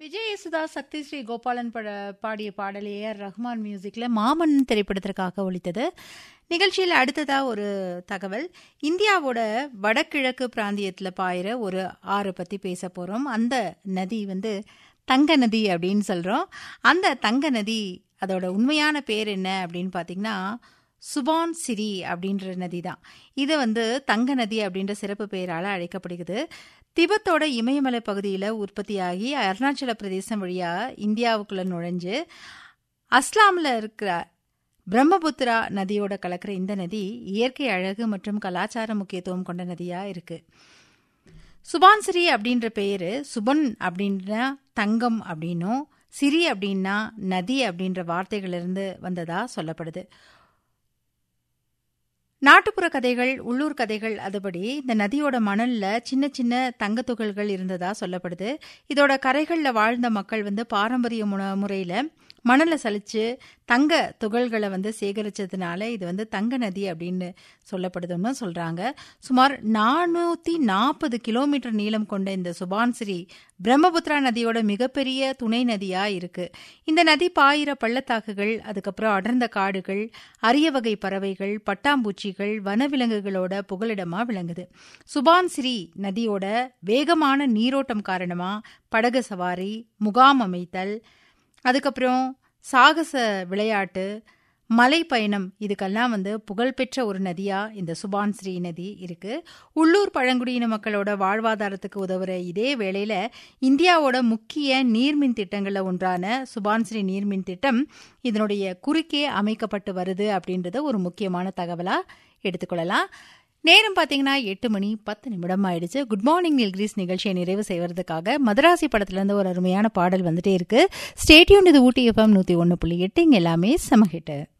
விஜய் யேசுதாஸ் சக்தி ஸ்ரீ கோபாலன் பட பாடிய பாடல் ஏஆர் ரஹ்மான் மியூசிக்ல மாமன் திரைப்படத்திற்காக ஒழித்தது நிகழ்ச்சியில் அடுத்ததா ஒரு தகவல் இந்தியாவோட வடகிழக்கு பிராந்தியத்தில் பாயிற ஒரு ஆறு பத்தி பேச போறோம் அந்த நதி வந்து தங்க நதி அப்படின்னு சொல்றோம் அந்த தங்க நதி அதோட உண்மையான பேர் என்ன அப்படின்னு பார்த்தீங்கன்னா சுபான் சிரி அப்படின்ற நதி தான் இது வந்து தங்க நதி அப்படின்ற சிறப்பு பெயரால் அழைக்கப்படுகிறது திபத்தோட இமயமலை பகுதியில் உற்பத்தியாகி அருணாச்சல பிரதேசம் வழியாக இந்தியாவுக்குள்ள நுழைஞ்சு அஸ்லாமில் இருக்கிற பிரம்மபுத்திரா நதியோட கலக்கிற இந்த நதி இயற்கை அழகு மற்றும் கலாச்சார முக்கியத்துவம் கொண்ட நதியாக இருக்கு சுபான்சிரி அப்படின்ற பெயரு சுபன் அப்படின்னா தங்கம் அப்படின்னும் சிரி அப்படின்னா நதி அப்படின்ற வார்த்தைகளிலிருந்து வந்ததா சொல்லப்படுது நாட்டுப்புற கதைகள் உள்ளூர் கதைகள் அதுபடி இந்த நதியோட மணல்ல சின்ன சின்ன தங்க துகள்கள் இருந்ததா சொல்லப்படுது இதோட கரைகளில் வாழ்ந்த மக்கள் வந்து பாரம்பரிய முறையில் மணலை சலிச்சு தங்க துகள்களை வந்து சேகரிச்சதுனால இது வந்து தங்க நதி அப்படின்னு சொல்லப்படுதுன்னு சொல்றாங்க சுமார் நானூத்தி நாற்பது கிலோமீட்டர் நீளம் கொண்ட இந்த சுபான்சிரி பிரம்மபுத்திரா நதியோட மிகப்பெரிய துணை நதியா இருக்கு இந்த நதி பாயிர பள்ளத்தாக்குகள் அதுக்கப்புறம் அடர்ந்த காடுகள் அரிய வகை பறவைகள் பட்டாம்பூச்சிகள் வனவிலங்குகளோட புகலிடமா விளங்குது சுபான்சிரி நதியோட வேகமான நீரோட்டம் காரணமா படகு சவாரி முகாம் அமைத்தல் அதுக்கப்புறம் சாகச விளையாட்டு மலை பயணம் இதுக்கெல்லாம் வந்து புகழ்பெற்ற ஒரு நதியா இந்த சுபான்ஸ்ரீ நதி இருக்கு உள்ளூர் பழங்குடியின மக்களோட வாழ்வாதாரத்துக்கு உதவுற இதே வேளையில இந்தியாவோட முக்கிய நீர்மின் திட்டங்கள்ல ஒன்றான சுபான்ஸ்ரீ நீர்மின் திட்டம் இதனுடைய குறுக்கே அமைக்கப்பட்டு வருது அப்படின்றத ஒரு முக்கியமான தகவலா எடுத்துக்கொள்ளலாம் நேரம் பார்த்தீங்கன்னா எட்டு மணி பத்து நிமிடம் ஆயிடுச்சு குட் மார்னிங் நில்கிரிஸ் நிகழ்ச்சியை நிறைவு செய்வதற்காக மதராசி படத்துலேருந்து ஒரு அருமையான பாடல் வந்துட்டே இருக்கு ஸ்டேட்யூன் இது ஊட்டி எஃப்எம் நூற்றி ஒன்று புள்ளி எட்டு இங்கே எல்லாமே சமஹிட்டு